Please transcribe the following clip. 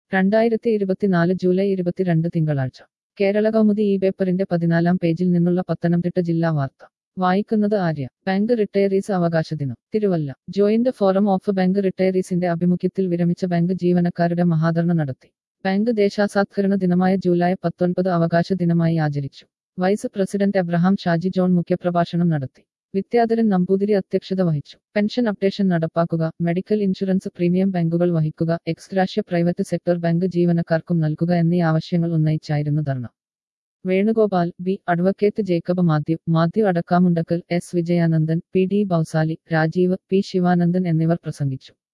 രണ്ടായിരത്തി ഇരുപത്തിനാല് ജൂലൈ ഇരുപത്തിരണ്ട് തിങ്കളാഴ്ച കേരള കൗമുദി ഈ പേപ്പറിന്റെ പതിനാലാം പേജിൽ നിന്നുള്ള പത്തനംതിട്ട ജില്ലാ വാർത്ത വായിക്കുന്നത് ആര്യ ബാങ്ക് റിട്ടയറീസ് അവകാശ ദിനം Thiruvalla joint forum of bank റിട്ടയറീസിന്റെ ആഭിമുഖ്യത്തിൽ വിരമിച്ച ബാങ്ക് ജീവനക്കാരുടെ മഹാധർണ നടത്തി ബാങ്ക് ദേശാസാത്കരണ ദിനമായ ജൂലൈ പത്തൊൻപത് അവകാശ ദിനമായി ആചരിച്ചു വൈസ് പ്രസിഡന്റ് എബ്രഹാം ഷാജി ജോൺ മുഖ്യപ്രഭാഷണം നടത്തി വിദ്യാധരൻ നമ്പൂതിരി അധ്യക്ഷത വഹിച്ചു പെൻഷൻ അപ്ഡേഷൻ നടപ്പാക്കുക മെഡിക്കൽ ഇൻഷുറൻസ് പ്രീമിയം ബാങ്കുകൾ വഹിക്കുക എക്സ്ഗ്രാഷ്യ പ്രൈവറ്റ് സെക്ടർ ബാങ്ക് ജീവനക്കാർക്കും നൽകുക എന്നീ ആവശ്യങ്ങൾ ഉന്നയിച്ചായിരുന്നു dharna Venugopal B advocate Jacob Mathew Mathew Adakkamundakkal S Vijayanandan P D Bausali Rajeev P Sivanandan എന്നിവർ പ്രസംഗിച്ചു